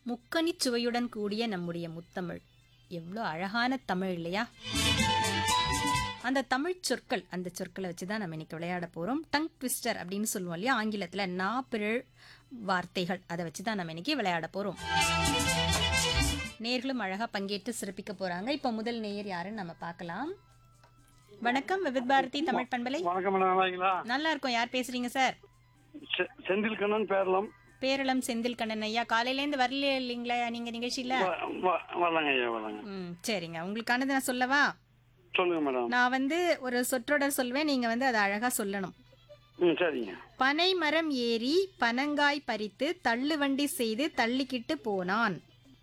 முக்கனிச் சுவையுடன் கூடிய நம்முடைய முத்தமிழ் எவ்வளோ அழகான தமிழ் இல்லையா அந்த தமிழ் சொற்கள் அந்த சொற்களை வச்சு தான் நம்ம இன்னைக்கு விளையாட போகிறோம் டங் ட்விஸ்டர் அப்படின்னு சொல்லுவோம் இல்லையா ஆங்கிலத்தில் நாப்பிரள் வார்த்தைகள் அதை வச்சு தான் நம்ம இன்னைக்கு விளையாட போகிறோம் நேர்களும் அழகாக பங்கேற்று சிறப்பிக்க போகிறாங்க இப்போ முதல் நேயர் யாருன்னு நம்ம பார்க்கலாம் வணக்கம் விவித் பாரதி தமிழ் பண்பலை வணக்கம் மேடம் நல்லாங்களா நல்லா இருக்கும் யார் பேசுறீங்க சார் செ- செந்தில் கண்ணன் பேரலாம் பேரளம் செந்தில் கண்ணன் ஐயா காலையிலேருந்து வரல இல்லைங்களா நீங்க நிகழ்ச்சியில வ- வ- வரலாங்க ஐயா வரலாங்க ம் சரிங்க உங்களுக்கானது நான் சொல்லவா சொல்லுங்க மேடம் நான் வந்து ஒரு சொற்றொடர் சொல்வேன் நீங்க வந்து அதை அழகா சொல்லணும் ம் சரிங்க பனை மரம் ஏறி பனங்காய் பறித்து தள்ளுவண்டி செய்து தள்ளிக்கிட்டு போனான்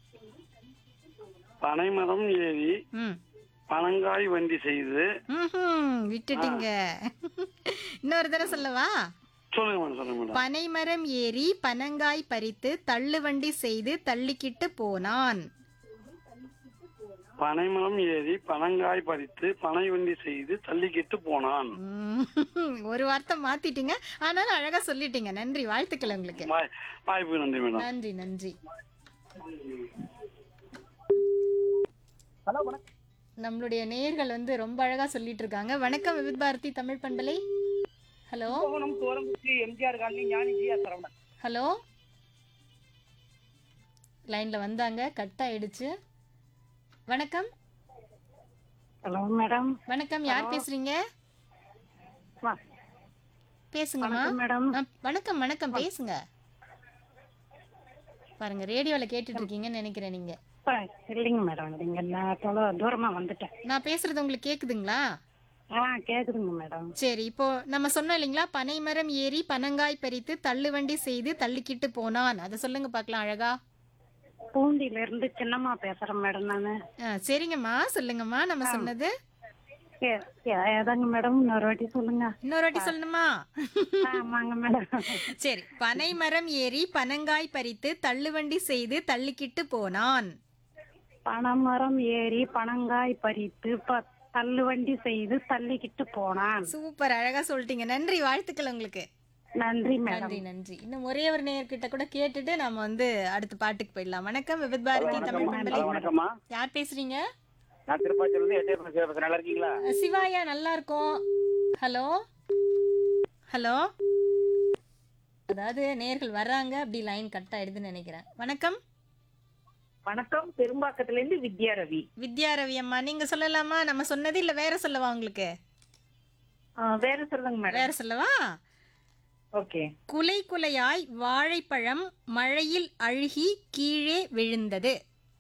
பனைமரம் ஏறி ம் பனங்காய் வண்டி செய்து ம்ஹும், விட்டுட்டீங்க இன்னொரு தடவை சொல்லவா சொல்லுங்க மேடம் சொல்லுங்க மேடம் பனைமரம் ஏறி பனங்காய் பறித்து தள்ளுவண்டி செய்து தள்ளிக்கிட்டு போனான் பனைமரம் ஏறி பனங்காய் பறித்து பனை வண்டி செய்து தள்ளிக்கிட்டு போனான் ம், ஒரு வார்த்தை மாத்திட்டீங்க ஆனாலும் அழகா சொல்லிட்டீங்க நன்றி வாழ்த்துக்கள் உங்களுக்கு வாய்- வாய்ப்புக்கு நன்றி மேடம் நன்றி நன்றி நம்மளுடைய நேயர்கள் வந்து ரொம்ப அழகா சொல்லிட்டு இருக்காங்க வணக்கம் விவித் பாரதி தமிழ் பண்பலை ஹலோ கும்பகோணம் தோரங்குச்சி எம்ஜிஆர் காலனி ஞானி ஜியா சரவணன் ஹலோ லைன்ல வந்தாங்க கட் ஆயிடுச்சு வணக்கம் ஹலோ மேடம் வணக்கம் யார் பேசுறீங்க வ- பேசுங்கம்மா வணக்கம் மேடம் ஆ, வணக்கம் வணக்கம் பேசுங்க பாருங்க ரேடியோல கேட்டுட்டு இருக்கீங்கன்னு நினைக்கிறேன் நீங்க ப- இல்லைங்க மேடம் இல்லைங்க நான் தொலை தூரமா வந்துட்டேன் நான் பேசுறது உங்களுக்கு கேக்குதுங்களா ஆ கேக்குதுங்க மேடம் சரி இப்போ நம்ம சொன்னோம் இல்லைங்களா பனைமரம் ஏறி பனங்காய் பறித்து தள்ளுவண்டி செய்து தள்ளிக்கிட்டு போனான் அதை சொல்லுங்க பார்க்கலாம் அழகா பூண்டியில இருந்து சின்னம்மா பேசுறேன் மேடம் நானு ஆ, சரிங்கம்மா சொல்லுங்கம்மா நம்ம சொன்னது ஏ- ஏ- ஏதாங்க மேடம் இன்னொரு வாட்டி சொல்லுங்க இன்னொரு வாட்டி சொல்லணுமா ஆமாங்க மேடம் சரி பனைமரம் ஏறி பனங்காய் பறித்து தள்ளுவண்டி செய்து தள்ளிக்கிட்டு போனான் பனைமரம் ஏறி பனங்காய் பறித்து ப- தள்ளுவண்டி செய்து தள்ளிக்கிட்டு போனான் சூப்பர் அழகா சொல்லிட்டீங்க நன்றி வாழ்த்துக்கள் உங்களுக்கு நன்றி மேடம் நன்றி நன்றி இன்னும் ஒரே ஒரு நேயர்கிட்ட கூட கேட்டுட்டு நாம வந்து அடுத்த பாட்டுக்கு போயிடலாம் வணக்கம் விவித் பாரதி தமிழ் பண்பலை வணக்கம்மா யார் பேசுறீங்க நான் திருப்பாச்சூர்ல இருந்து எட்டே பேசுறேன் நல்லா இருக்கீங்களா சிவாயா நல்லா இருக்கும் ஹலோ ஹலோ அதாவது நேர்கள் வர்றாங்க அப்படி லைன் கட் ஆயிடுதுன்னு நினைக்கிறேன் வணக்கம் வணக்கம் பெரும்பாக்கத்துல இருந்து வித்யா ரவி வித்யா ரவி அம்மா நீங்க சொல்லலாமா நம்ம சொன்னது இல்ல வேற சொல்லவா உங்களுக்கு ஆ, வேற சொல்லுங்க மேடம் வேற சொல்லவா ஓகே குலை குலையாய் வாழைப்பழம் மழையில் அழுகி கீழே விழுந்தது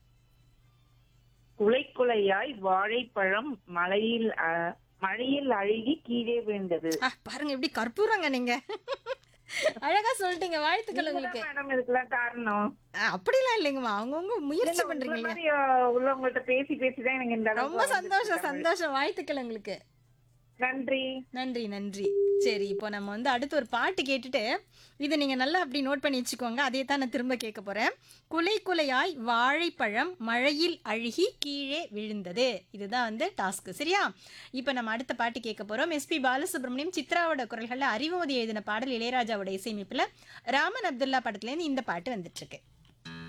குலை குலையாய் வாழைப்பழம் மலையில் அ, மழையில் அழுகி கீழே விழுந்தது ஆ, பாருங்க எப்படி கற்பூரங்க நீங்க அழகா சொல்லிட்டீங்க வாழ்த்துக்கள் உங்களுக்கு மேடம் இதுக்கெல்லாம் காரணம் ஆ, அப்படிலாம் இல்லைங்கம்மா அவங்கவுங்க முயற்சி உங்களை பண்றீங்க இல்லையா மாதிரி, ஆ, உள்ளவங்கள்ட்ட பேசி பேசிதான் எனக்கு இந்த அளவுக்கு ரொம்ப சந்தோஷம் வந்துச்சு. சந்தோஷம் வாழ்த்துக்கள் உங்களுக்கு நன்றி நன்றி நன்றி சரி இப்போ நம்ம வந்து அடுத்து ஒரு பாட்டு கேட்டுட்டு இதை நீங்க நல்லா அப்படி நோட் பண்ணி வச்சுக்கோங்க அதே தான் நான் திரும்ப கேட்க போறேன் குலை குலையாய் வாழைப்பழம் மழையில் அழுகி கீழே விழுந்தது இதுதான் வந்து டாஸ்க் சரியா இப்போ நம்ம அடுத்த பாட்டு கேட்க போறோம் எஸ்பி பாலசுப்ரமணியம் சித்ராவோட குரல்களில் அறிவுமதி எழுதின பாடல் இளையராஜாவோட இசையமைப்பில் ராமன் அப்துல்லா படத்துலேருந்து இந்த பாட்டு வந்துட்டு இருக்கு